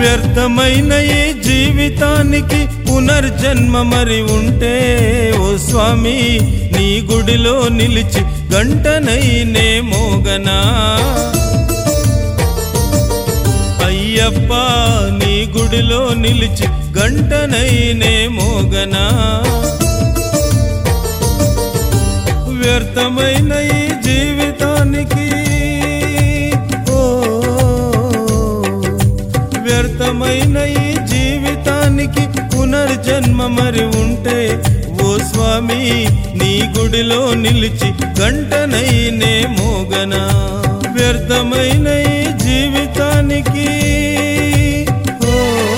వ్యర్థమైన ఈ జీవితానికి పునర్జన్మ మరి ఉంటే ఓ స్వామి నీ గుడిలో నిలిచి గంటనైనే మోగనా అయ్యప్ప నీ గుడిలో నిలిచి గంటనైనే మోగనా వ్యర్థమైన ఈ జీవితానికి ఓ వ్యర్థమైన ఈ జీవితానికి పునర్జన్మ మరి ఉంటే ఓ స్వామి నీ గుడిలో నిలిచి గంటనైనే మోగనా వ్యర్థమైన ఈ జీవితానికి ఓ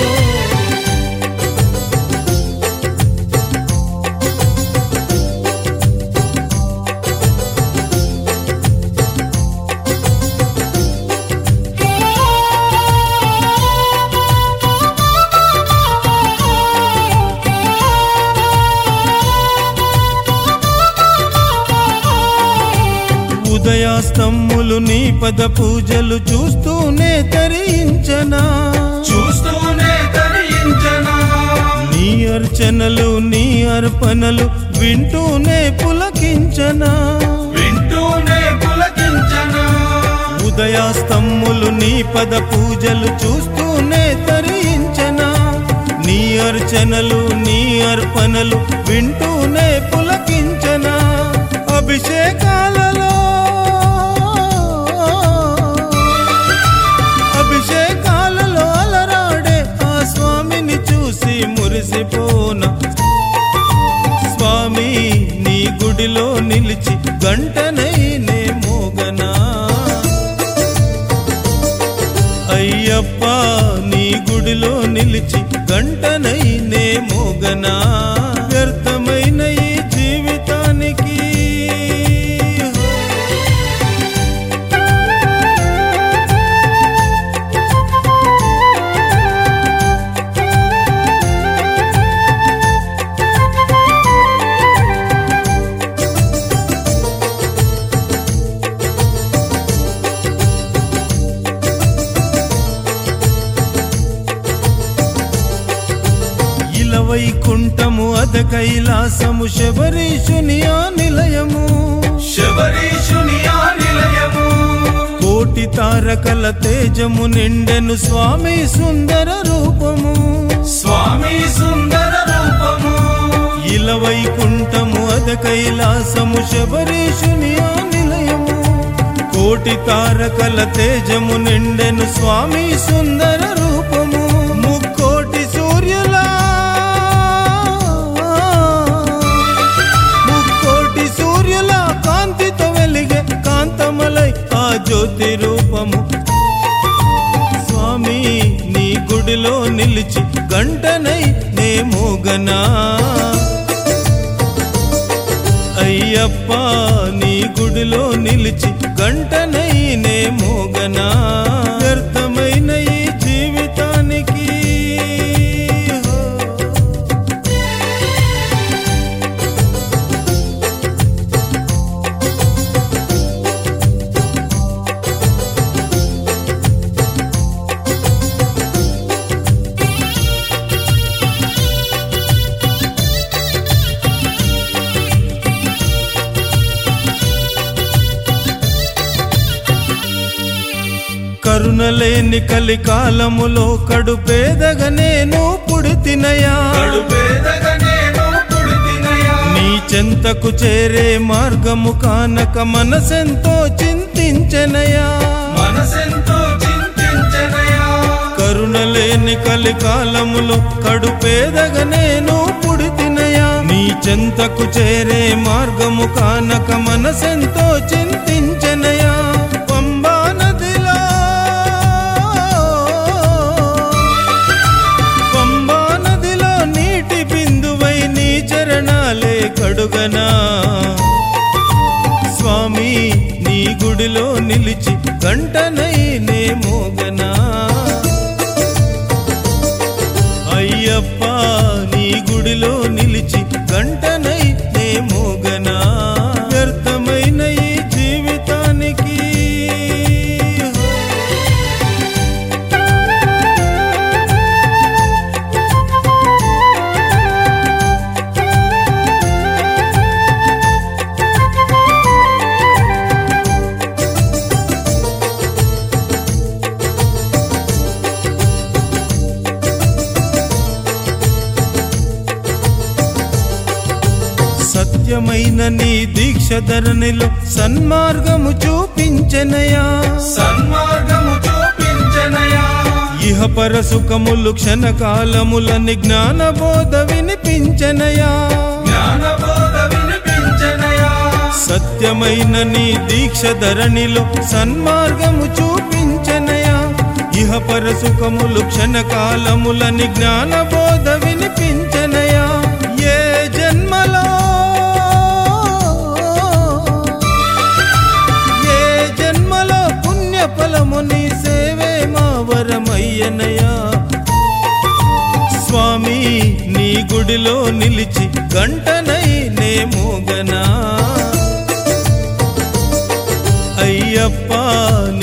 ఉదయాస్తమ్ములు నీ పద పూజలు చూస్తూనే తరించనా చూస్తూనే తరించనా నీ అర్చనలు నీ అర్పణలు వింటూనే పులకించనా వింటూనే పులకించనా ఉదయాస్తమ్ములు నీ పద పూజలు చూస్తూనే తరించనా నీ అర్చనలు నీ అర్పణలు వింటూనే పులకించనా అభిషేకాలలో అభిషేకాలలో అలరాడే ఆ స్వామిని చూసి మురిసిపోన స్వామి నీ గుడిలో నిలిచి గంటనైనే మోగనా అయ్యప్ప నీ గుడిలో నిలిచి గంటనైనే మోగనా వ్యర్థమైన ఈ జీవితానికి ఇలవైకుంఠము అద కైలాసము శబరీషుని ఆ నిలయము శబరీషుని ఆ నిలయము కోటి తారకల తేజము నిండెను స్వామి సుందర రూపము స్వామి సుందర రూపము ఇలవైకుంఠము అద కైలాసము శబరీషుని ఆ నిలయము కోటి తారకల తేజము నిండెను స్వామి సుందర రూపము ముక్కోటి సూర్యుల ముక్కోటి సూర్యుల కాంతితో వెలిగే కాంతమలై ఆ జ్యోతి రూపము స్వామి నీ గుడిలో నిలిచి గంటనై నే మోగనా అయ్యప్ప నీ గుడిలో నిలిచి గంటనై నే మోగనా వ్యర్థమైన ఈ జీవితానికి కరుణలేని కలికాలములో కడుపేదగా నేను పుడితినయా కడుపేదగా నేను పుడితినయా నీ చెంతకు చేరే మార్గము కానక మనసెంతో చింతించనయా మనసెంతో చింతించనయా కరుణలేని కలికాలములో కడుపేదగా నేను పుడితినయా నీ చెంతకు చేరే మార్గము కానక మనసెంతో చింతించనయా పంబా నదిలో పంబా నదిలో నీటి బిందువై నీ చరణాలే కడుగనా స్వామి నీ గుడిలో నిలిచి గంటనై నే మోగనా అయ్యప్ప నీ గుడిలో నిలిచి గంటనై నే మోగనా వ్యర్థమైన ఈ జీవితానికి నీ దీక్ష ధరణిలో సన్మార్గము చూపించనయా సన్మార్గము చూపించనయా ఇహ పర సుఖములు క్షణకాలములని జ్ఞాన బోధ వినిపించనయా జ్ఞానబోధ వినిపించనయా సత్యమైన నీ దీక్ష ధరణిలో సన్మార్గము చూపించనయా ఇహ పర సుఖములు క్షణకాలములని జ్ఞాన బోధ వినిపించనయా ఏ జన్మలో ఏ జన్మలో పుణ్య ఫలము నీ సేవే మా వరమయ్యనయా స్వామి నీ గుడిలో నిలిచి గంటనై నే మోగనా అయ్యప్ప